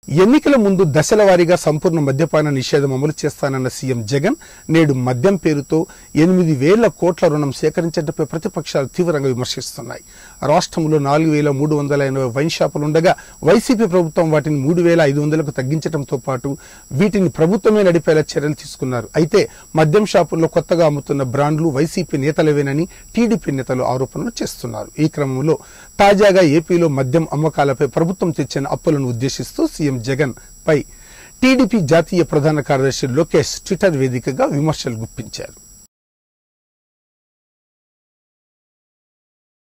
ఎన్నికల ముందు దశల వారీగా సంపూర్ణ మద్యపాన నిషేధం అమలు చేస్తానన్న సీఎం జగన్ నేడు మద్యం పేరుతో ఎనిమిది వేల కోట్ల రుణం సేకరించడంపై ప్రతిపక్షాలు తీవ్రంగా విమర్శిస్తున్నాయి రాష్ట్రంలో నాలుగు వేల మూడు వందల ఎనభై వైన్ షాపులుండగా వైసీపీ ప్రభుత్వం వాటిని మూడు వేల ఐదు వందలకు తగ్గించడంతో పాటు వీటిని ప్రభుత్వమే నడిపేలా చర్యలు తీసుకున్నారు అయితే మద్యం షాపుల్లో కొత్తగా అమ్ముతున్న బ్రాండ్లు వైసీపీ నేతలవేనని టీడీపీ నేతలు ఆరోపణలు చేస్తున్నారు ఈ క్రమంలో తాజాగా ఏపీలో మద్యం అమ్మకాలపై ప్రభుత్వం తెచ్చిన అప్పులను ఉద్దేశిస్తూ సీఎం జగన్ పై టీడీపీ జాతీయ ప్రధాన కార్యదర్శి లోకేష్ ట్విట్టర్ వేదికగా విమర్శలు గుప్పించారు